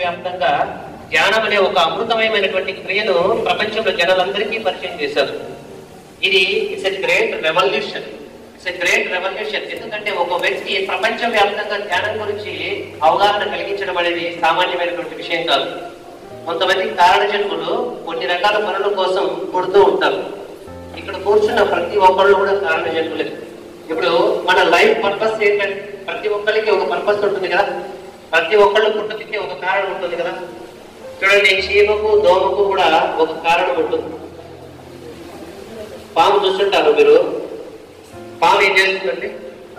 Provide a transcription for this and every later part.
ప్రపంచవ్యాప్తంగా ధ్యానం అనే ఒక అమృతమయమైనటువంటి క్రియను ప్రపంచంలో జనాలందరికీ పరిచయం చేశారు ఇది it's a great revolution it's a great revolution ఎందుకంటే ఒక వ్యక్తి ప్రపంచవ్యాప్తంగా ధ్యానం గురించి అవగాహన కలిగించడం అనేది సామాన్యమైనటువంటి విషయం కాదు కొంతమంది కారణ జన్ములు కొన్ని రకాల పనుల కోసం పుడుతూ ఉంటారు ఇక్కడ కూర్చున్న ప్రతి ఒక్కళ్ళు కూడా కారణ జన్ములే ఇప్పుడు మన లైఫ్ పర్పస్ ఏంటంటే ప్రతి ఒక్కరికి ఒక పర్పస్ ఉంటుంది కదా ప్రతి ఒక్కళ్ళు పుట్టుకకి ఒక కారణం ఉంటుంది కదా చూడండి చీమకు దోమకు కూడా ఒక కారణం ఉంటుంది పాము చూస్తుంటారు మీరు పాము ఏం చేస్తుందండి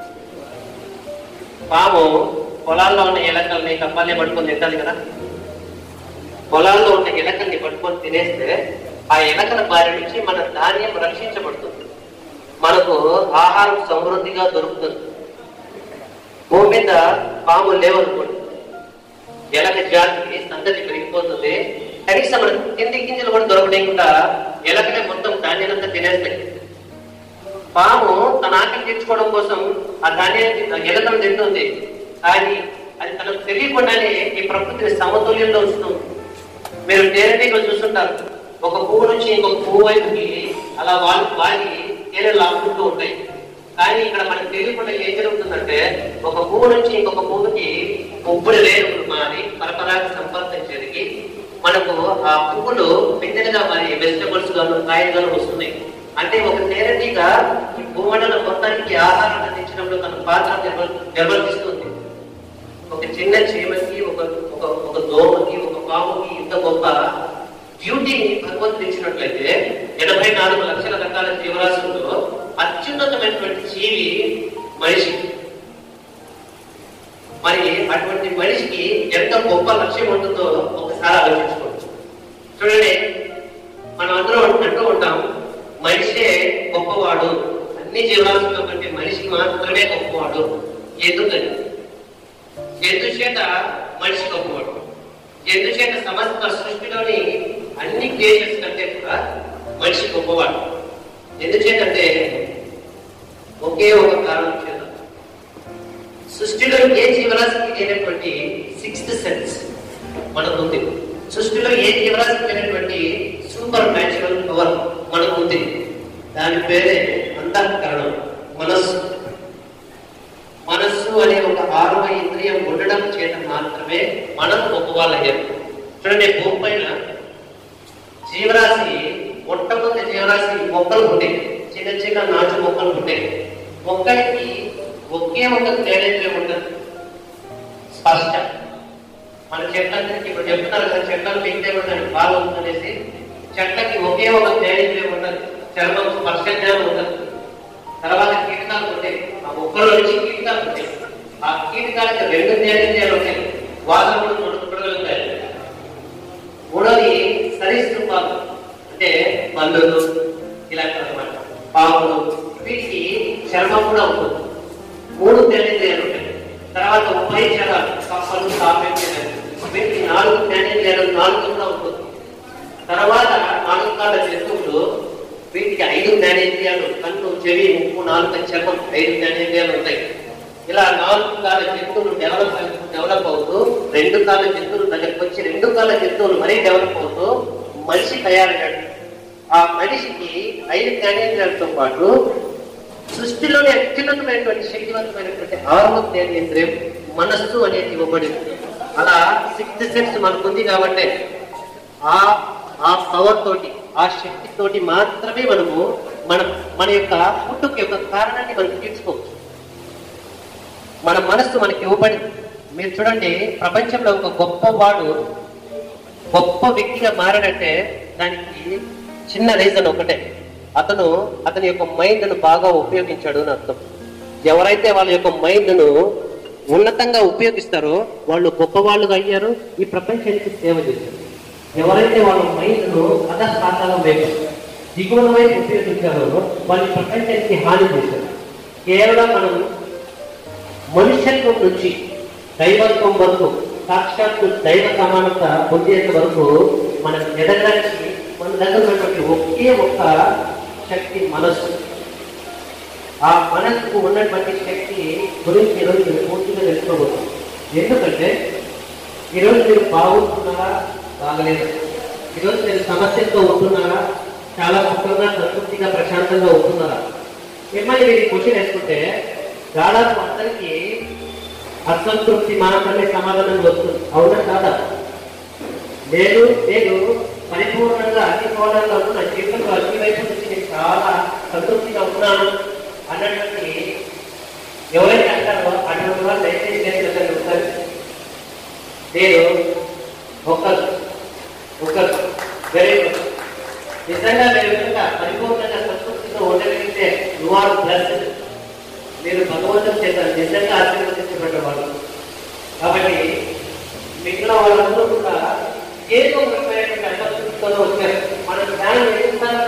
పాము పొలాల్లో ఉన్న ఎలకల్ని కప్పాలే పట్టుకొని తింటాది కదా పొలాల్లో ఉన్న ఎలకల్ని పట్టుకొని తినేస్తే ఆ ఎలకల బారి నుంచి మన ధాన్యం రక్షించబడుతుంది మనకు ఆహారం సమృద్ధిగా దొరుకుతుంది భూమి మీద పాములు లేవనుకోండి ఎలక జాతికి సంతతి పెరిగిపోతుంది కనీసం మనకు తిండి గింజలు కూడా దొరకలేకుండా ఎలకలే మొత్తం ధాన్యాలంతా తినేస్తాయి పాము తన ఆకలి తీర్చుకోవడం కోసం ఆ ధాన్యాన్ని ఎలకను తింటుంది కానీ అది తనకు తెలియకుండానే ఈ ప్రకృతిని సమతుల్యంలో ఉంచుతుంది మీరు తేనెటీగలు చూస్తుంటారు ఒక పువ్వు నుంచి ఇంకొక పువ్వు వైపుకి అలా వాళ్ళు వాగి తేనెలు లాక్కుంటూ ఉంటాయి కానీ ఇక్కడ మనకు తెలియకుండా ఏం జరుగుతుందంటే ఒక పువ్వు నుంచి ఇంకొక పువ్వుకి పువ్వులు రేణువులు మారి పరపరాగ సంపర్కం జరిగి మనకు ఆ పువ్వులు పిందెలుగా మారి వెజిటబుల్స్ గాను కాయలు గాను వస్తున్నాయి అంటే ఒక తేనెటీగ ఈ భూమండలం మొత్తానికి ఆహారం అందించడంలో తన పాత్ర నిర్వ- నిర్వర్తిస్తుంది ఒక చిన్న చీమకి ఒక ఒక ఒక దోమకి ఒక పాముకి ఇంత గొప్ప డ్యూటీని భగవంతుడు ఇచ్చినట్లయితే ఎనభై నాలుగు లక్షల రకాల జీవరాశుల్లో అత్యున్నతమైనటువంటి జీవి మనిషి మరి అటువంటి మనిషికి ఎంత గొప్ప లక్ష్యం ఉంటుందో ఒకసారి ఆలోచించుకోవచ్చు చూడండి మనం అందరం అంటూ ఉంటాం మనిషే గొప్పవాడు అన్ని జీవరాశుల్లో కంటే మనిషి మాత్రమే గొప్పవాడు ఎందుకని ఎందుచేత మనిషి గొప్పవాడు ఎందుచేత సమస్త సృష్టిలోని అన్ని క్రియేషన్స్ కంటే కూడా మనిషి గొప్పవాడు ఎందుచేతంటే ఒకే ఒక కారణం చేత సృష్టిలో ఏ జీవరాశికి లేనటువంటి సిక్స్త్ సెన్స్ మనకు ఉంది సృష్టిలో ఏ జీవరాశికి లేనటువంటి సూపర్ న్యాచురల్ పవర్ మనకు ఉంది దాని పేరే అంతఃకరణం మనస్సు మనస్సు అనే ఒక ఆరవ ఇంద్రియం ఉండడం చేత మాత్రమే మనం గొప్పవాళ్ళయ్యాం చూడండి భూమి పైన జీవరాశి మొట్టమొదటి జీవరాశి మొక్కలు ఉంటాయి చిన్న చిన్న నాచు మొక్కలు ఉంటాయి మొక్కలకి ఒకే ఒక తేనెత్రే ఉండదు స్పష్ట మన చెట్లందరికీ ఇప్పుడు చెప్తున్నారు కదా చెట్లను పెంచే ఉండదు బాగా ఉందనేసి చెట్లకి ఒకే ఒక తేనెత్రే ఉండదు చర్మం స్పర్శ జ్ఞానం ఉండదు తర్వాత కీటకాలు ఉంటాయి ఆ మొక్కల నుంచి కీటకాలు ఉంటాయి ఆ కీటకాలకి రెండు తేనెత్రేలు ఉంటాయి వాసన కూడా చూడగలుగుతాయి మూడోది సరీసృపాలు అంటే బల్లులు ఇలాంటి అనమాట పాములు వీటికి చర్మం కూడా ఉంటుంది మూడు తేనెలు ఉంటాయి తర్వాత ఉభయచరాలు కప్పలు సాపేక్షలు వీటికి నాలుగు తేనెలు నాలుగు కూడా ఉంటుంది తర్వాత నాలుగు కాళ్ళ జంతువులు వీటికి ఐదు జ్ఞానేంద్రియాలు కన్ను చెవి ముక్కు నాలుగు చర్మం ఐదు జ్ఞానేంద్రియాలు ఉంటాయి ఇలా నాలుగు కాళ్ళ జంతువులు డెవలప్ అవుతూ డెవలప్ అవుతూ రెండు కాళ్ళ జంతువులు దగ్గరకు వచ్చి రెండు కాళ్ళ జంతువులు మరీ డెవలప్ అవుతూ మనిషి తయారయ్యాడు ఆ మనిషికి ఐదు జ్ఞానేంద్రియాలతో పాటు సృష్టిలోని అత్యున్నతమైనటువంటి శక్తివంతమైనటువంటి ఆరవ జ్ఞానేంద్రియం మనస్సు అనేది ఇవ్వబడింది అలా సిక్స్త్ సెన్స్ మనకుంది కాబట్టి ఆ ఆ పవర్ తోటి ఆ శక్తి తోటి మాత్రమే మనము మన మన యొక్క పుట్టుక యొక్క కారణాన్ని మనం తీర్చుకోవచ్చు మన మనస్సు మనకి ఇవ్వబడింది మీరు చూడండి ప్రపంచంలో ఒక గొప్పవాడు గొప్ప వ్యక్తిగా మారాడంటే దానికి చిన్న రీజన్ ఒకటే అతను అతని యొక్క మైండ్ ను బాగా ఉపయోగించాడు అని అర్థం ఎవరైతే వాళ్ళ యొక్క మైండ్ ను ఉన్నతంగా ఉపయోగిస్తారో వాళ్ళు గొప్పవాళ్ళుగా అయ్యారు ఈ ప్రపంచానికి సేవ చేశారు ఎవరైతే వాళ్ళ మైండ్ ను అధస్థాతాలం వైపు దిగువన వైపు ఉపయోగించారో వాళ్ళు ఈ ప్రపంచానికి హాని చేశారు కేవలం మనం మనుష్యత్వం నుంచి దైవత్వం వరకు సాక్షాత్తు దైవ సమానత పొందేంత వరకు మనం ఎదగడానికి మన దగ్గర ఉన్నటువంటి ఒకే ఒక్క శక్తి మనస్సు ఆ మనస్సుకు ఉన్నటువంటి శక్తి గురించి ఈరోజు నేను పూర్తిగా తెలుసుకోబోతున్నాం ఎందుకంటే ఈరోజు మీరు బాగుంటున్నారా బాగలేదు ఈరోజు మీరు సమస్యలతో ఉంటున్నారా చాలా సుఖంగా సంతృప్తిగా ప్రశాంతంగా ఉంటున్నారా మిమ్మల్ని మీరు క్వశ్చన్ వేసుకుంటే దాదాపు అందరికీ అసంతృప్తి మాత్రమే సమాధానం వస్తుంది అవునా కాదా నేను నేను పరిపూర్ణంగా అన్ని కోణాల్లో ఉన్న జీవితంలో అన్ని వైపు నుంచి నేను చాలా సంతృప్తిగా ఉన్నాను అన్నటువంటి ఎవరైతే అంటారో అటువంటి వాళ్ళు దయచేసి చేసిన ఒకసారి నేను ఒక ఒక వెరీ గుడ్ నిజంగా మీరు విధంగా పరిపూర్ణంగా సంతృప్తితో ఉండగలిగితే యు ఆర్ బ్లెస్డ్ మీరు భగవంతుని చేత నిజంగా ఆశీర్వదించబడ్డ వాళ్ళు కాబట్టి మిగిలిన వాళ్ళందరూ కూడా ఏదో ఒక రకమైనటువంటి అసంతృప్తితో వచ్చారు మనం ధ్యానం ఎదుగుతారో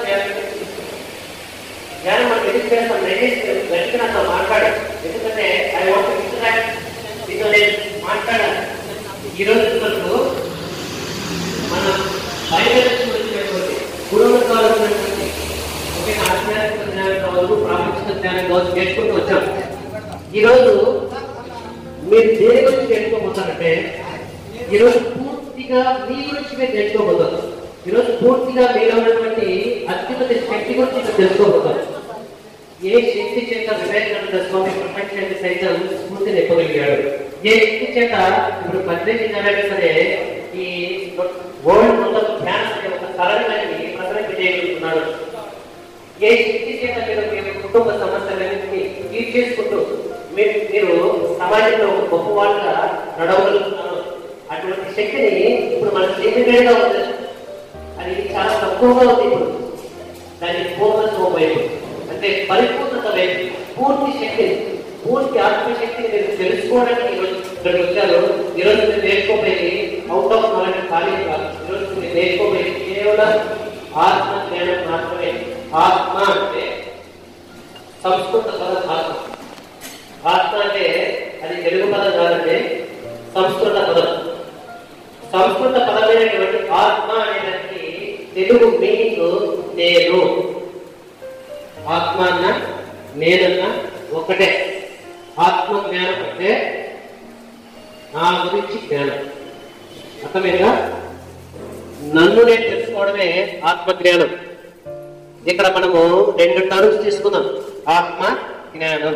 ధ్యానం మనం ఎదుగు చేస్తాం దయచేసి గట్టిగా నాతో మాట్లాడు ఎందుకంటే ఐ వాంట్ ఇంటరాక్ట్ మీతో నేను మాట్లాడాలి ఈ రోజు వరకు మనం బయట నుంచి వచ్చినటువంటి గురువుల ద్వారా వచ్చినటువంటి ఒకే ఆధ్యాత్మిక జ్ఞానం కావచ్చు ప్రాపంచిక జ్ఞానం కావచ్చు నేర్చుకుంటూ వచ్చాం ఈరోజు మీరు దేని గురించి నేర్చుకోబోతారంటే ఈరోజు పూర్తిగా మీ గురించి మీరు నేర్చుకోబోతారు ఈరోజు పూర్తిగా మీలో ఉన్నటువంటి అత్యున్నత శక్తి గురించి మీరు తెలుసుకోబోతారు ఏ శక్తి చేత వివేకానంద స్వామి ప్రపంచాన్ని సైతం స్ఫూర్తిని ఇవ్వగలిగాడు ఏ శక్తి చేత ఇప్పుడు పద్దెనిమిది నెలలు సరే ఈ వరల్డ్ మొత్తం ధ్యానం అనే ఒక తరంగాన్ని ప్రసరింపజేయగలుగుతున్నాడు ఏ శక్తి చేత మీరు మీ యొక్క కుటుంబ సమస్యలన్నింటినీ లీడ్ చేసుకుంటూ మీరు మీరు సమాజంలో ఒక గొప్ప వాళ్ళగా నడవగలుగుతున్నారు అటువంటి శక్తిని ఇప్పుడు మన లిమిటెడ్గా ఉంది అది చాలా తక్కువగా ఉంది ఇప్పుడు దాని పూర్ణత్వం వైపు అంటే పరిపూర్ణత వైపు పూర్తి శక్తిని పూర్తి ఆత్మశక్తిని మీరు తెలుసుకోవడానికి ఈరోజు ఇక్కడికి వచ్చారు ఈరోజు మీరు నేర్చుకోపోయి అవుట్ ఆఫ్ నాలెడ్జ్ ఖాళీ కాదు ఈరోజు మీరు నేర్చుకోపోయి కేవలం ఆత్మ జ్ఞానం మాత్రమే ఆత్మ అంటే సంస్కృత పదం ఆత్మ ఆత్మ అంటే అది తెలుగు పదం కాదంటే సంస్కృత పదం సంస్కృత పదమైనటువంటి ఆత్మ అనేదానికి తెలుగు మీనింగ్ నేను ఆత్మ అన్న నేనన్న ఒకటే ఆత్మ జ్ఞానం అంటే నా గురించి జ్ఞానం అర్థమైందా నన్ను నేను తెలుసుకోవడమే ఆత్మ జ్ఞానం ఇక్కడ మనము రెండు టర్మ్స్ తీసుకుందాం ఆత్మ జ్ఞానం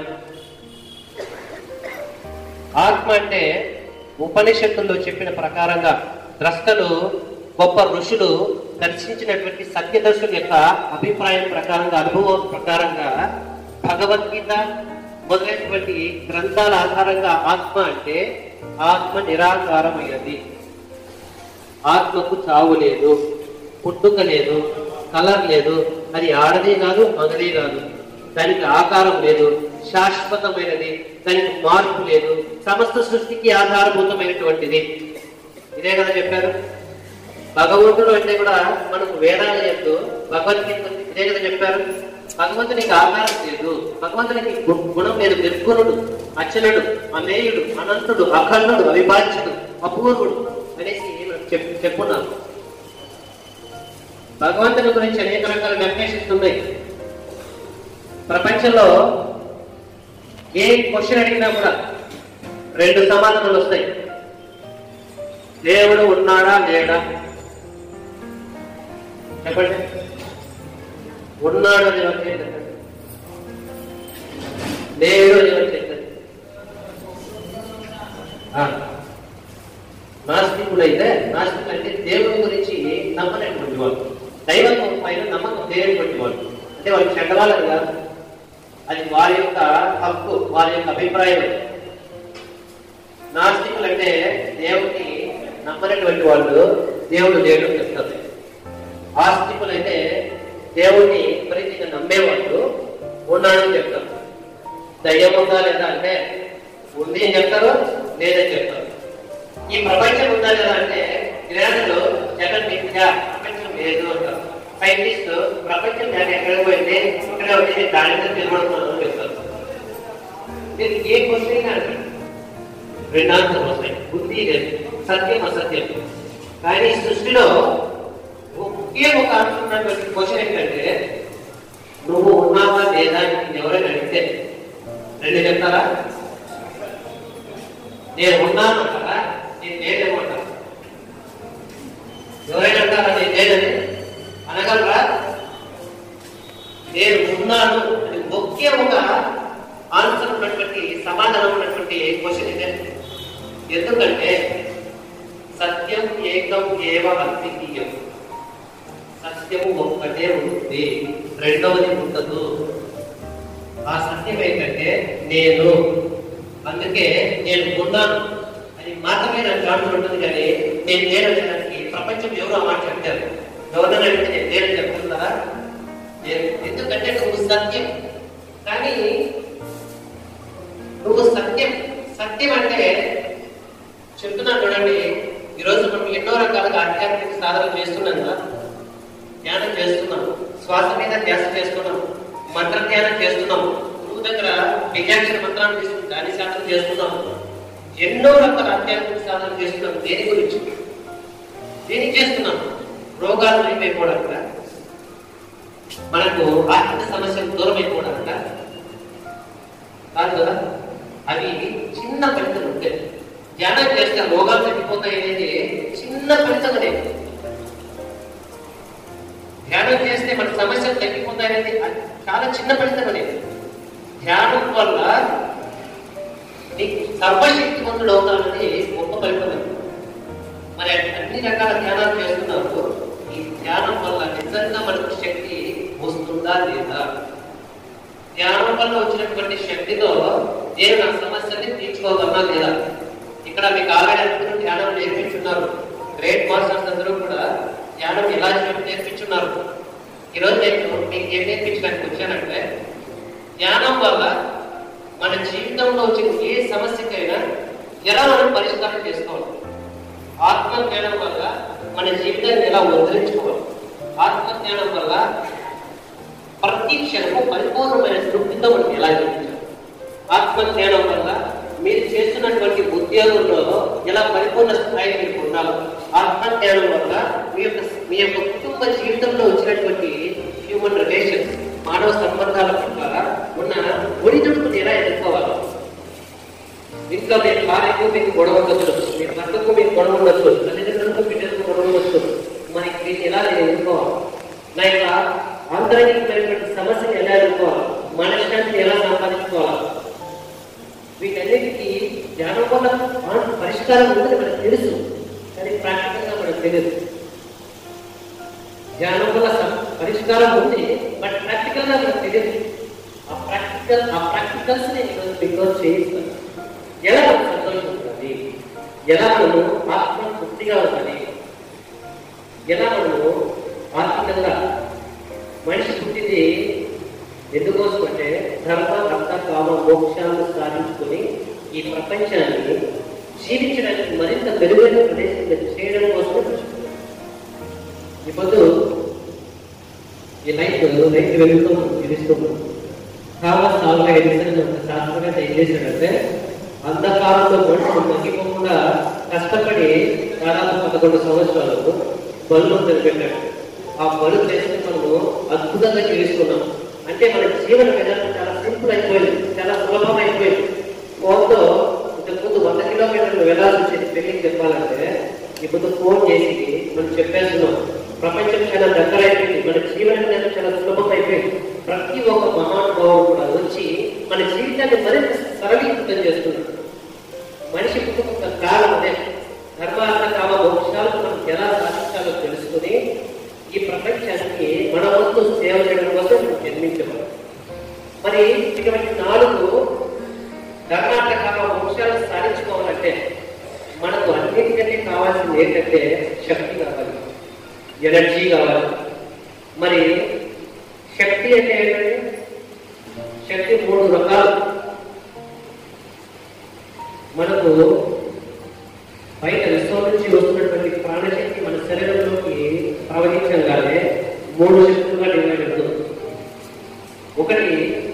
ఆత్మ అంటే ఉపనిషత్తుల్లో చెప్పిన ప్రకారంగా ద్రష్టలు గొప్ప ఋషులు దర్శించినటువంటి సత్యదర్శుల యొక్క అభిప్రాయం ప్రకారంగా అనుభవం ప్రకారంగా భగవద్గీత మొదలైనటువంటి గ్రంథాల ఆధారంగా ఆత్మ అంటే ఆత్మ నిరాకారమైనది ఆత్మకు చావు లేదు పుట్టుక లేదు కలర్ లేదు అది ఆడది కాదు మగది కాదు దానికి ఆకారం లేదు శాశ్వతమైనది దానికి మార్పు లేదు సమస్త సృష్టికి ఆధారభూతమైనటువంటిది ఇదే కదా చెప్పారు భగవంతుడు అంటే కూడా మనకు వేదాలు చెప్తూ భగవద్గీత ఇదే కదా చెప్పారు భగవంతునికి ఆకారం లేదు భగవంతునికి గు- గుణం లేదు నిర్గుణుడు అచలుడు అమేయుడు అనంతుడు అఖండుడు అవిభాజ్యుడు అపూర్వుడు అనేసి చెప్ చెప్పున్నాను భగవంతుని గురించి అనేక రకాల డెఫినేషన్స్ ఉన్నాయి ప్రపంచంలో ఏ క్వశ్చన్ అడిగినా కూడా రెండు సమాధానాలు వస్తాయి దేవుడు ఉన్నాడా లేడా చెప్పండి ఉన్నాడు అని ఎవరు చెప్పండి లేడు అని ఎవరు చెప్పండి ఆ. నాస్తికులైతే నాస్తికులు అంటే దేవుని గురించి నమ్మనటువంటి వాళ్ళు దైవం పైన నమ్మకం లేనటువంటి వాళ్ళు అంటే వాళ్ళు చెడ్డవాళ్ళని కాదు అది వారి యొక్క హక్కు వారి యొక్క అభిప్రాయం నాస్తికులు అంటే దేవుడిని నమ్మనటువంటి వాళ్ళు దేవుడు లేడు అని చెప్తారు ఆస్తికులు అయితే దేవుడిని విపరీతంగా నమ్మేవాళ్ళు ఉన్నాడని చెప్తారు దయ్యం ఉందా లేదా అంటే ఉంది అని చెప్తారు లేదని చెప్తారు ఈ ప్రపంచం ఉందా లేదా అంటే గ్రహణలో జగన్ మిథ్య ప్రపంచం లేదు అంటారు సైంటిస్ట్ ప్రపంచం నేను ఎక్కడ పోయింది ఇక్కడే వచ్చి దాని మీద తిరగడుతున్నాను అని చెప్తారు మీరు ఏ క్వశ్చన్ అయినా అడగండి. రెండు ఆన్సర్లు వస్తాయి బుద్ధి లేదు సత్యం అసత్యం కానీ ఈ సృష్టిలో ఒకే ఒక ఆన్సర్ ఉన్నటువంటి క్వశ్చన్ ఏంటంటే నువ్వు ఉన్నావా లేదా అని నిన్ను ఎవరైనా అడిగితే రెండు చెప్తారా నేను ఉన్నాను అంటారా నేను లేదేమో అంటారా ఎవరైనా అంటారా నేను లేదని అనగలరా నేను ఉన్నాను అని ఒకే ఒక ఆన్సర్ ఉన్నటువంటి సమాధానం ఉన్నటువంటి క్వశ్చన్ ఇదే ఎందుకంటే సత్యం ఏకం ఏవ అద్వితీయం సత్యము ఒక్కటే ఉంది రెండవది ఉండదు ఆ సత్యం ఏంటంటే నేను అందుకే నేను ఉన్నాను అని మాత్రమే నాకు ఆన్సర్ ఉంటుంది కానీ నేను లేనడానికి ప్రపంచం ఎవరు ఆ మాట చెప్తారు ఎవరైనా అడిగితే నేను లేనని చెప్తున్నారా లేదు ఎందుకంటే నువ్వు సత్యం కానీ నువ్వు సత్యం సత్యం అంటే చెప్తున్నాను చూడండి ఈరోజు మనం ఎన్నో రకాలుగా ఆధ్యాత్మిక సాధన చేస్తున్నాం కదా ధ్యానం చేస్తున్నాం శ్వాస మీద ధ్యాస చేస్తున్నాం మంత్ర ధ్యానం చేస్తున్నాం గురువు దగ్గర బీజాక్షర మంత్రాన్ని తీసుకుని దాని సాధన చేస్తున్నాం ఎన్నో రకాల ఆధ్యాత్మిక సాధన చేస్తున్నాం దేని గురించి దేనికి చేస్తున్నాం రోగాలు అయిపోవడానికి మనకు ఆర్థిక సమస్యలు దూరం అయిపోవడానికి కాదు కదా అవి చిన్న ఫలితం ఉంటాయి ధ్యానం చేస్తే రోగాలు తగ్గిపోతాయి అనేది చిన్న ఫలితం అనేది ధ్యానం చేస్తే మన సమస్యలు తగ్గిపోతాయి అనేది అది చాలా చిన్న ఫలితం అనేది ధ్యానం వల్ల నీకు సర్వశక్తివంతుడు అవుతానని గొప్ప ఫలితం అది. మరి అన్ని రకాల ధ్యానాలు చేస్తున్నప్పుడు ఈ ధ్యానం వల్ల నిజంగా మనకు శక్తి వస్తుందా లేదా ధ్యానం వల్ల వచ్చినటువంటి శక్తితో నేను నా సమస్యల్ని తీర్చుకోగలనా లేదా ఇక్కడ మీకు ఆల్రెడీ అందరూ ధ్యానం నేర్పించున్నారు గ్రేట్ మాస్టర్స్ అందరూ కూడా ధ్యానం ఎలా చేయడం నేర్పించున్నారు ఈరోజు నేను మీకు ఏం నేర్పించడానికి వచ్చానంటే ధ్యానం వల్ల మన జీవితంలో వచ్చిన ఏ సమస్యకైనా ఎలా మనం పరిష్కారం చేసుకోవాలి ఆత్మ జ్ఞానం వల్ల మన జీవితాన్ని ఎలా ఉద్ధరించుకోవాలి ఆత్మ జ్ఞానం వల్ల ప్రతి క్షణము పరిపూర్ణమైన తృప్తితో మనం ఎలా జీవించాలి ఆత్మ జ్ఞానం వల్ల మీరు చేస్తున్నటువంటి ఉద్యోగంలో ఎలా పరిపూర్ణ స్థాయి మీరు ఉండాలి ఆత్మ జ్ఞానం వల్ల మీ యొక్క మీ యొక్క కుటుంబ జీవితంలో వచ్చినటువంటి హ్యూమన్ రిలేషన్స్ మానవ సంబంధాల పట్ల ఉన్న ఒడిదుడుకుని ఎలా ఎదుర్కోవాలి ఇంట్లో మీ భార్యకు మీకు గొడవ ఉండొచ్చు మీ భర్తకు మీకు గొడవ ఉండొచ్చు తల్లిదండ్రులకు బిడ్డలకు గొడవ ఉండొచ్చు మరి వీటిని ఎలా నేను ఎదుర్కోవాలి నా యొక్క ఆంతరికమైనటువంటి సమస్యను ఎలా ఎదుర్కోవాలి మనశ్శాంతిని ఎలా సంపాదించుకోవాలి వీటన్నిటికీ ధ్యానం వల్ల ఆ- పరిష్కారం ఉందని మనకు తెలుసు కానీ ప్రాక్టికల్గా మనకు తెలియదు ధ్యానం వల్ల స- పరిష్కారం ఉంది బట్ ప్రాక్టికల్ గా మనకు తెలియదు ఆ ప్రాక్టికల్ ఆ ప్రాక్టికల్స్ ని ఈరోజు మీకు చేయిస్తాను ఎలా మనకు సంతోషం ఉంటుంది ఎలా మనము ఆత్మ తృప్తిగా ఉంటుంది ఎలా మనము ఆత్మీయంగా మనిషి పుట్టింది ఎందుకోసం అంటే ధర్మ అర్థ కామ మోక్షాలను సాధించుకొని ఈ ప్రపంచాన్ని జీవించడానికి మరింత మెరుగైన ప్రదేశంగా చేయడం కోసం పుట్టింది. ఇప్పుడు ఈ లైట్ లైట్ వెలుగుతూ తెలుస్తుంది థామస్ ఆల్వా ఎడిసన్ ఒక శాస్త్రవేత్త ఏం చేశాడంటే అంధకారంలో మనుషులు తగ్గిపోకుండా కష్టపడి దాదాపు పదకొండు సంవత్సరాలు బల్బు నిలబెట్టాడు ఆ బల్బు చేస్తే మనము అద్భుతంగా జీవిస్తున్నాం అంటే మన జీవన విధానం చాలా సింపుల్ అయిపోయింది చాలా సులభం అయిపోయింది ఫోన్తో ఇంతకుముందు వంద కిలోమీటర్లు వెళ్ళాల్సి వచ్చేది పెళ్లికి చెప్పాలంటే ఇప్పుడు ఫోన్ చేసి మనం చెప్పేస్తున్నాం ప్రపంచం చాలా దగ్గర అయిపోయింది మన జీవన విధానం చాలా సులభం అయిపోయింది ప్రతి ఒక్క మహానుభావుడు కూడా వచ్చి మన జీవితాన్ని మరింత సరళీకృతం చేస్తున్నాడు మనిషి పుట్టుకున్న కాలం అదే ధర్మార్థ కామ మోక్షాలకు మనం ఎలా సాధించాలో తెలుసుకుని ఈ ప్రపంచానికి మన వంతు సేవ చేయడం కోసం మనం జన్మించబడి మరి ఇటువంటి నాలుగు ధర్మార్థ కామ మోక్షాలను సాధించుకోవాలంటే మనకు అన్నిటికంటే కావాల్సింది ఏంటంటే శక్తి కావాలి ఎనర్జీ కావాలి మరి శక్తి అంటే ఏంటంటే శక్తి మూడు రకాలు మనకు బయట విశ్వం నుంచి వస్తున్నటువంటి ప్రాణశక్తి మన శరీరంలోకి ప్రవహించగానే మూడు శక్తులుగా డివైడ్ అవుతుంది ఒకటి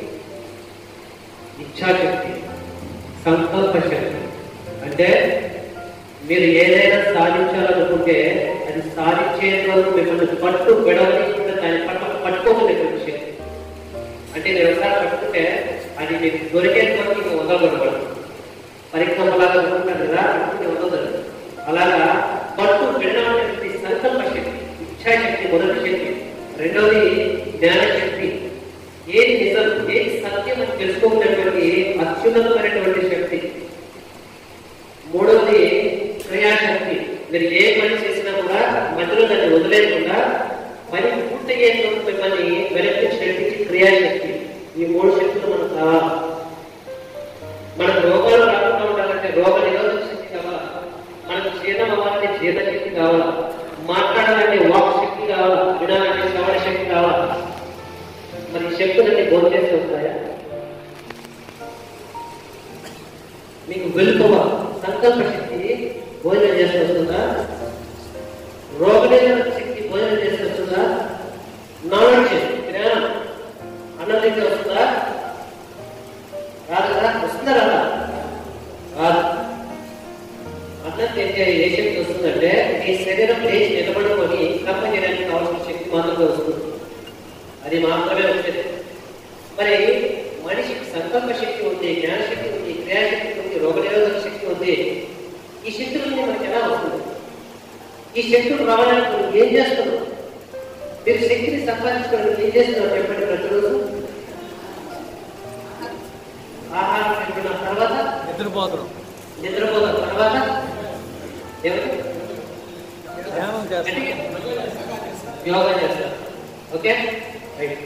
ఇచ్ఛాశక్తి సంకల్ప శక్తి అంటే మీరు ఏదైనా సాధించాలనుకుంటే అది సాధించేంత వరకు మిమ్మల్ని పట్టు పెడవకుండా దాన్ని పట్ట పట్టుకోగలిగిన శక్తి అంటే నేను ఒకసారి పట్టుకుంటే అది మీకు దొరికేంత వరకు ఇంకా వదలకూడదు పరిక్రమలాగా అనుకుంటారు కదా అనుకుంటే వదలదు అలాగా పట్టు వెళ్ళడం సంకల్ప శక్తి రెండవది జ్ఞానశక్తి ఏది నిజం ఏది సత్యం అని తెలుసుకోకున్నటువంటి అత్యున్నతమైనటువంటి శక్తి మూడవది క్రియాశక్తి మీరు ఏ పని చేసినా కూడా మధ్యలో దాన్ని వదిలేయకుండా పని పూర్తయ్యేందుకు మిమ్మల్ని వెనక్కి నడిపించి క్రియాశక్తి ఈ మూడు శక్తులు మనకు కావాలి మనకు రోగాలు రాకుండా ఉండాలంటే రోగ నిరోధక శక్తి కావాలా మనకు జీర్ణం అవ్వాలంటే జీర్ణ శక్తి కావాలా మాట్లాడాలంటే వాక్ శక్తి కావాలా వినాలంటే శ్రవణ శక్తి కావాలా మరి ఈ శక్తులన్నీ భోజనం చేసి వస్తాయా మీకు వెలుపవ సంకల్ప శక్తి భోజనం చేసి వస్తుందా రోగనిరోధక శక్తి భోజనం చేసి వస్తుందా నాలెడ్జ్ జ్ఞానం అన్నం దగ్గర వస్తుందా రాదు కదా వస్తుందా రాదా రాదు అన్నం తింటే ఏ శక్తి వస్తుందంటే మీ శరీరం లేచి నిలబడుకొని కర్మ చేయడానికి కావాల్సిన శక్తి మాత్రమే వస్తుంది అది మాత్రమే వచ్చేది మరి మనిషికి సంకల్ప శక్తి ఉంది జ్ఞానశక్తి ఉంది క్రియాశక్తి ఉంది రోగనిరోధక శక్తి ఉంది ఈ శక్తులన్నీ మనకి ఎలా వస్తుంది ఈ శక్తులు రావడానికి మనం ఏం చేస్తున్నాం మీరు శక్తిని సంపాదించుకోవడానికి ఏం చేస్తున్నారు చెప్పండి ప్రతిరోజు ఆహారం తింటున్న తర్వాత నిద్రపోతున్నాం నిద్రపోతున్న తర్వాత ఏమిటి? ధ్యానం చేస్తాం యోగా చేస్తారు ఓకే రైట్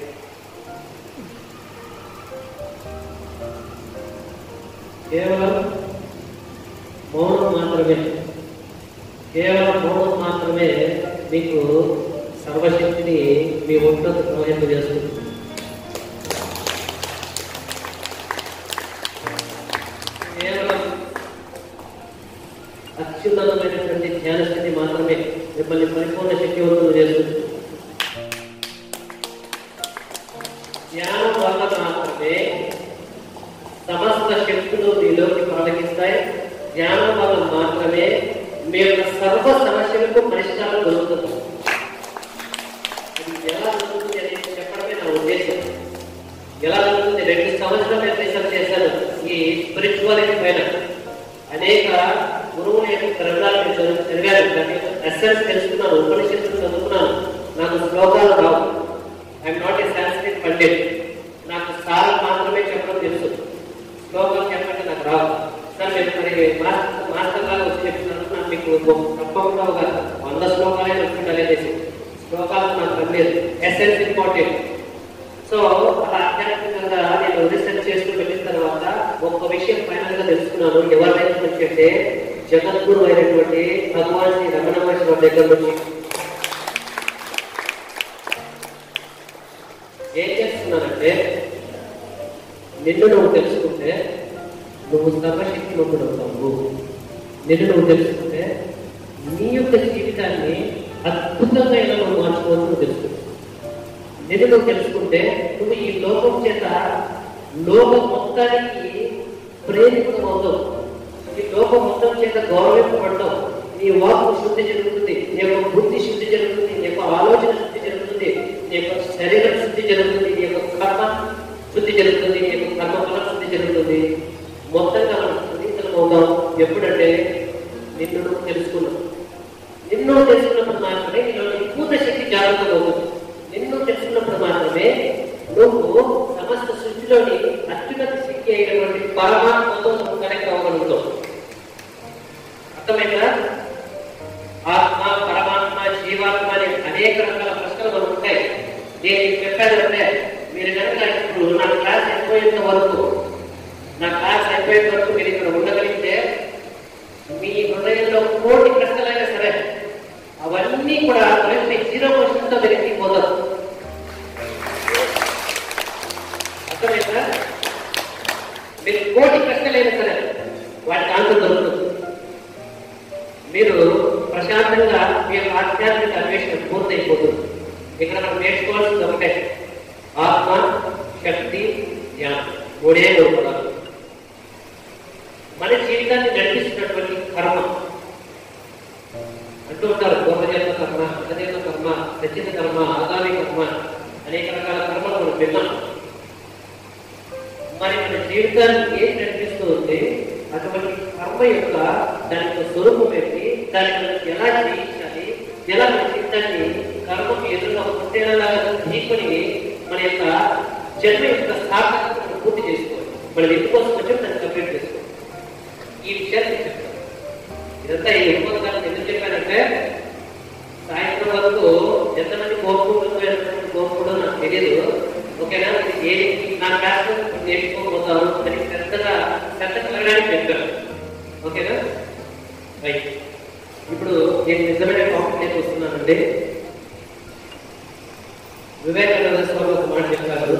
కేవలం మౌనం మాత్రమే కేవలం మౌనం మాత్రమే మీకు సర్వశక్తిని మీ ఒంట్లో ప్రవహింపజేస్తుంది కేవలం అత్యున్నతమైనటువంటి ధ్యానస్థితి మాత్రమే మిమ్మల్ని పరిపూర్ణ శక్తివంతులు చేస్తుంది ధ్యానం వల్ల మాత్రమే సమస్త శక్తులు మీలోకి ప్రవహిస్తాయి ధ్యానం వల్ల మాత్రమే మీ యొక్క సర్వ సమస్యలకు పరిష్కారం దొరుకుతుంది ఇది ఎలా దొరుకుతుంది అనేది చెప్పడమే నా ఉద్దేశం ఎలా దొరుకుతుంది రెండు సంవత్సరాలు నేను రీసెర్చ్ చేశాను ఈ స్పిరిచువాలిటీ పైన అనేక గురువుల యొక్క గ్రంథాలు నేను చదువు చదివాను దాని ఎస్సెన్స్ తెలుసుకున్నాను ఉపనిషత్తులు చదువుకున్నాను నాకు శ్లోకాలు రావు I'm not a Sanskrit pandit నాకు సారం మాత్రమే చెప్పడం తెలుసు శ్లోకాలు చెప్పంటే నాకు రావు సార్ మీరు మరి మాస్టర్ మాస్టర్ లాగా వచ్చి చెప్తున్నాను నాకు మీకు ఒక- తప్పకుండా ఒక వంద శ్లోకాలే చెప్పుకుంటానేసి శ్లోకాలు నాకు తెలియదు ఎస్సెన్స్ ఇంపార్టెంట్ సో అలా ఆధ్యాత్మికంగా నేను రీసెర్చ్ చేసుకుని వెళ్ళిన తర్వాత ఒక్క విషయం ఫైనల్ గా తెలుసుకున్నాను ఎవరి దగ్గర నుంచి అంటే జగద్గురు అయినటువంటి భగవాన్ శ్రీ రమణ మహర్షి వారి దగ్గర నుంచి ఏం చేస్తున్నానంటే నిన్ను నువ్వు తెలుసుకుంటే నువ్వు సర్వశక్తి అవుతావు నిన్ను నువ్వు తెలుసుకుంటే నీ యొక్క జీవితాన్ని అద్భుతంగా ఎలా నువ్వు మార్చుకోవాలని నువ్వు తెలుసుకుంటావు నిన్ను నువ్వు తెలుసుకుంటే నువ్వు ఈ లోకం చేత లోకం మొత్తానికి ప్రేరితం అవుతావు ఈ లోకం మొత్తం చేత గౌరవింపబడతావు నీ వాక్కు శుద్ధి జరుగుతుంది నీ యొక్క బుద్ధి శుద్ధి జరుగుతుంది నీ యొక్క ఆలోచన శుద్ధి జరుగుతుంది నీ యొక్క శరీరం శుద్ధి జరుగుతుంది నీ యొక్క కర్మ శుద్ధి జరుగుతుంది నీ యొక్క కర్మ ఫలం శుద్ధి జరుగుతుంది మొత్తంగా మనం సునీతలం అవుతాం ఎప్పుడంటే నిన్ను నువ్వు తెలుసుకున్నావు నిన్ను తెలుసుకున్నప్పుడు మాత్రమే నీలో పూర్ణ శక్తి జాగ్రత్త అవుతుంది నిన్ను తెలుసుకున్నప్పుడు మాత్రమే నువ్వు సమస్త సృష్టిలోని అత్యున్నత శక్తి అయినటువంటి పరమాత్మతో నువ్వు కనెక్ట్ అవ్వగలుగుతావు అర్థమైందా ఆత్మ పరమాత్మ జీవాత్మ అనే అనేక రకాల ప్రశ్నలు మనకు ఉంటాయి నేను మీకు చెప్పానంటే మీరు కనుక ఇప్పుడు నా క్లాస్ అయిపోయేంత వరకు నా క్లాస్ అయిపోయేంత వరకు మీరు ఇక్కడ ఉండగలిగితే మీ హృదయంలో కోటి ప్రశ్నలైనా సరే అవన్నీ కూడా వెంటనే జీరో క్వశ్చన్ తో వెనక్కి పోతారు అర్థమైందా మీరు కోటి ప్రశ్నలైనా సరే వాటికి ఆన్సర్ దొరుకుతుంది మీరు ప్రశాంతంగా మీ యొక్క ఆధ్యాత్మిక అన్వేషణ పూర్తయిపోతుంది ఇక్కడ మనం నేర్చుకోవాల్సింది ఒకటే ఆత్మ శక్తి జ్ఞానం మూడే మూడు పదాలు మన జీవితాన్ని నడిపిస్తున్నటువంటి కర్మ అంటూ ఉంటారు పూర్వజన్మ కర్మ గతజన్మ కర్మ సచిత కర్మ ఆగామి కర్మ అనేక రకాల కర్మలు మనం విన్నాం మరి మన జీవితాన్ని ఏం నడిపిస్తూ ఉంది అటువంటి కర్మ యొక్క దాని యొక్క స్వరూపం ఏంటి దాన్ని మనం ఎలా జయించాలి ఎలా మన జీవితాన్ని కర్మకు ఎదురుగా పుట్టేలాగా తీసుకొని మన యొక్క జన్మ యొక్క సార్థకతను పూర్తి చేసుకోవాలి మనం ఎందుకోసం వచ్చాం దాన్ని కంప్లీట్ చేసుకోవాలి ఈ విషయాన్ని చెప్తాను ఇదంతా ఈ ఎక్కువ కాలం ఎందుకు చెప్పానంటే సాయంత్రం వరకు ఎంతమంది కోరుకుంటుందో ఎంతమంది కోరుకుంటుందో నాకు తెలియదు ఓకేనా ఏ నా క్లాస్ నేర్చుకోబోతాను అని పెద్దగా పెద్ద కలగడానికి చెప్పాను ఓకేనా రైట్ ఇప్పుడు నేను నిజమైన టాపిక్ వస్తున్నానండి వివేకానంద స్వామి ఒక మాట చెప్పారు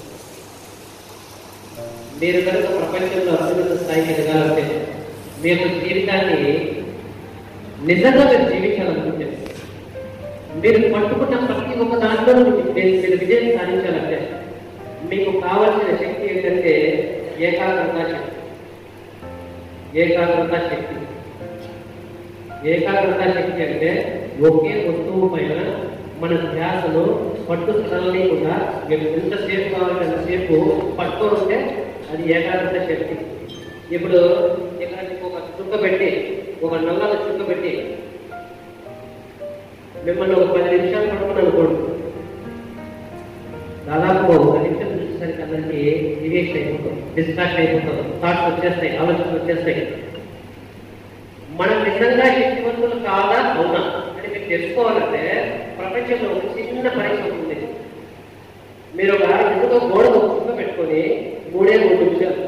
మీరు కనుక ప్రపంచంలో అత్యున్నత స్థాయికి ఎదగాలంటే మీరు జీవితాన్ని నిజంగా మీరు జీవించాలనుకుంటే మీరు పట్టుకున్న ప్రతి ఒక్క దాంట్లో మీరు మీరు విజయం సాధించాలంటే మీకు కావాల్సిన శక్తి ఏంటంటే ఏకాగ్రత శక్తి ఏకాగ్రత శక్తి ఏకాగ్రత శక్తి అంటే ఒకే వస్తువు పైన మన ధ్యాసను పట్టు చదవలేకుండా మీరు ఎంతసేపు కావాలంటే అంతసేపు పట్టు ఉంటే అది ఏకాగ్రత శక్తి ఇప్పుడు ఇక్కడ మీకు ఒక చుక్క పెట్టి ఒక నల్లల చుక్క పెట్టి మిమ్మల్ని ఒక పది నిమిషాలు పట్టుకుని అనుకోండి దాదాపు ఒక నిమిషం చూసేసరికి అందరికి డివేషన్ అయిపోతుంది డిస్ట్రాక్ట్ అయిపోతుంది థాట్స్ వచ్చేస్తాయి ఆలోచనలు వచ్చేస్తాయి మనం నిజంగా శక్తివంతులు కాదా అవునా అని మీరు తెలుసుకోవాలంటే ప్రపంచంలో ఒక చిన్న పరీక్ష ఉంటుంది మీరు ఒక ఎందుకో గోడ ఒక చుక్క పెట్టుకొని మూడే మూడు నిమిషాలు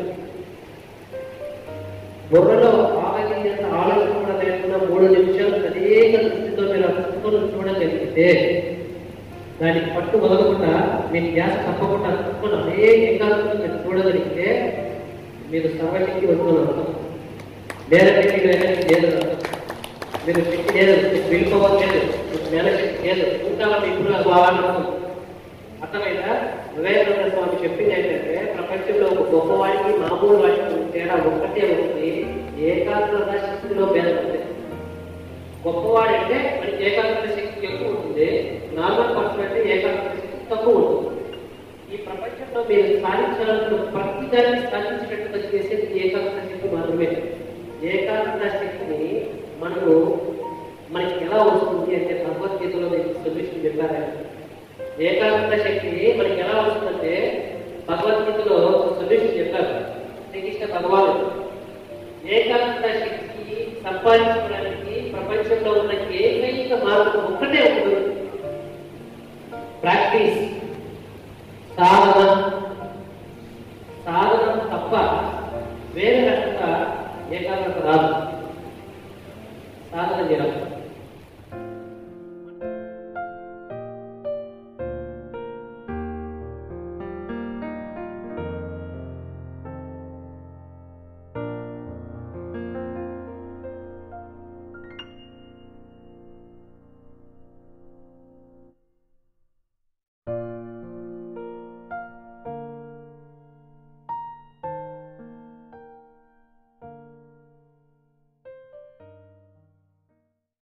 బుర్రలో ఆగలిగినంత ఆలోచన కూడా లేకుండా మూడు నిమిషాలు అనేక దృష్టితో మీరు ఆ పుస్తకం చూడగలిగితే దానికి పట్టు వదలకుండా మీ ధ్యాస తప్పకుండా తప్పకుండా అనేక ఏకాంతంగా మీరు చూడగలిగితే మీరు సర్వశక్తి వస్తున్నారు లేదంటే మీకు ఎనర్జీ లేదు మీరు శక్తి లేదు మీకు వెళ్ళిపోవట్లేదు మీకు మేనశక్తి లేదు ఇంకా మీకు భావాలు అర్థమైందా వివేకానంద స్వామి చెప్పింది ఏంటంటే ప్రపంచంలో ఒక గొప్పవాడికి మామూలు వాడికి తేడా ఒక్కటే ఉంటుంది ఏకాగ్రత శక్తిలో భేదం ఉంది గొప్పవాడు అంటే మనకి ఏకాగ్రత శక్తి ఎక్కువ ఉంటుంది నార్మల్ పర్సన్ అంటే ఏకాగ్రత శక్తి తక్కువ ఉంటుంది ఈ ప్రపంచంలో మీరు సాధించాలనుకున్న ప్రతి దాన్ని సాధించినట్టుగా చేసేది ఏకాగ్రత శక్తి మాత్రమే ఏకాగ్రత శక్తిని మనము మనకి ఎలా వస్తుంది అంటే భగవద్గీతలో మీకు సొల్యూషన్ చెప్పారు ఆయన. ఏకాగ్రత శక్తిని మనకి ఎలా వస్తుందంటే భగవద్గీతలో సొల్యూషన్ చెప్పారు శ్రీకృష్ణ భగవానుడు ఏకాగ్రత శక్తి సంపాదించడానికి ప్రపంచంలో ఉన్న ఏకైక మార్గం ఒక్కటే ఉంటుంది